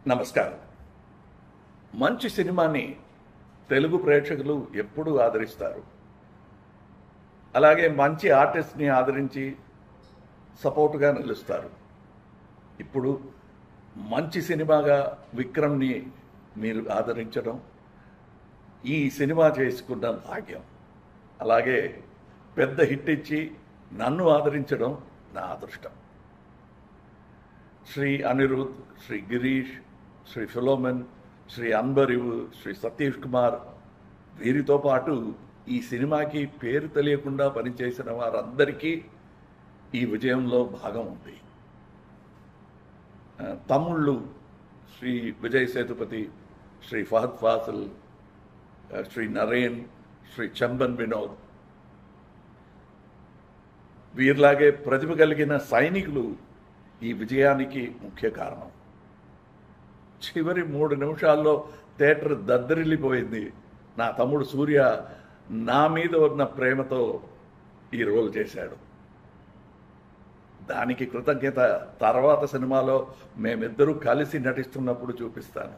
నమస్కారం మంచి సినిమాని తెలుగు ప్రేక్షకులు ఎప్పుడూ ఆదరిస్తారు అలాగే మంచి ఆర్టిస్ట్ని ఆదరించి సపోర్టుగా నిలుస్తారు ఇప్పుడు మంచి సినిమాగా విక్రమ్ని మీరు ఆదరించడం ఈ సినిమా చేసుకున్న భాగ్యం అలాగే పెద్ద హిట్ ఇచ్చి నన్ను ఆదరించడం నా అదృష్టం శ్రీ అనిరుద్ శ్రీ గిరీష్ శ్రీ ఫిలోమెన్ శ్రీ అన్బరివు శ్రీ సతీష్ కుమార్ వీరితో పాటు ఈ సినిమాకి పేరు తెలియకుండా పనిచేసిన వారందరికీ ఈ విజయంలో భాగం ఉంది ఆ, తమ్ముళ్ళు శ్రీ విజయ్ సేతుపతి శ్రీ ఫహద్ ఫాసిల్ ఆ, శ్రీ నరేన్ శ్రీ చందన్ వినోద్ వీరిలాగే ప్రతిభ కలిగిన సైనికులు ఈ విజయానికి ముఖ్య కారణం చివరి మూడు నిమిషాల్లో థియేటర్ దద్దరిల్లిపోయింది నా తమ్ముడు సూర్య నా మీద ఉన్న ప్రేమతో ఈ రోల్ చేశాడు దానికి కృతజ్ఞత తర్వాత సినిమాలో మేమిద్దరూ కలిసి నటిస్తున్నప్పుడు చూపిస్తాను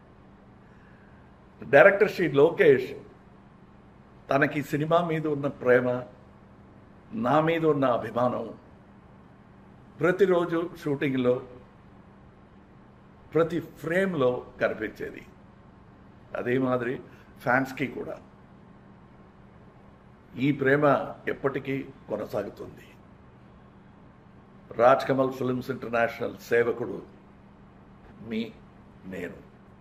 డైరెక్టర్ శ్రీ లోకేష్ తనకి సినిమా మీద ఉన్న ప్రేమ నా మీద ఉన్న అభిమానం ప్రతిరోజు షూటింగ్లో ప్రతి ఫ్రేమ్లో కనిపించేది అదే మాదిరి ఫ్యాన్స్కి కూడా ఈ ప్రేమ ఎప్పటికీ కొనసాగుతుంది రాజ్ కమల్ ఫిల్మ్స్ ఇంటర్నేషనల్ సేవకుడు మీ నేను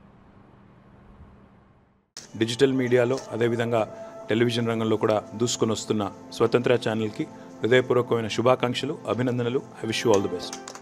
డిజిటల్ మీడియాలో అదేవిధంగా టెలివిజన్ రంగంలో కూడా దూసుకొని వస్తున్న స్వతంత్ర ఛానల్కి హృదయపూర్వకమైన శుభాకాంక్షలు అభినందనలు I wish you all the best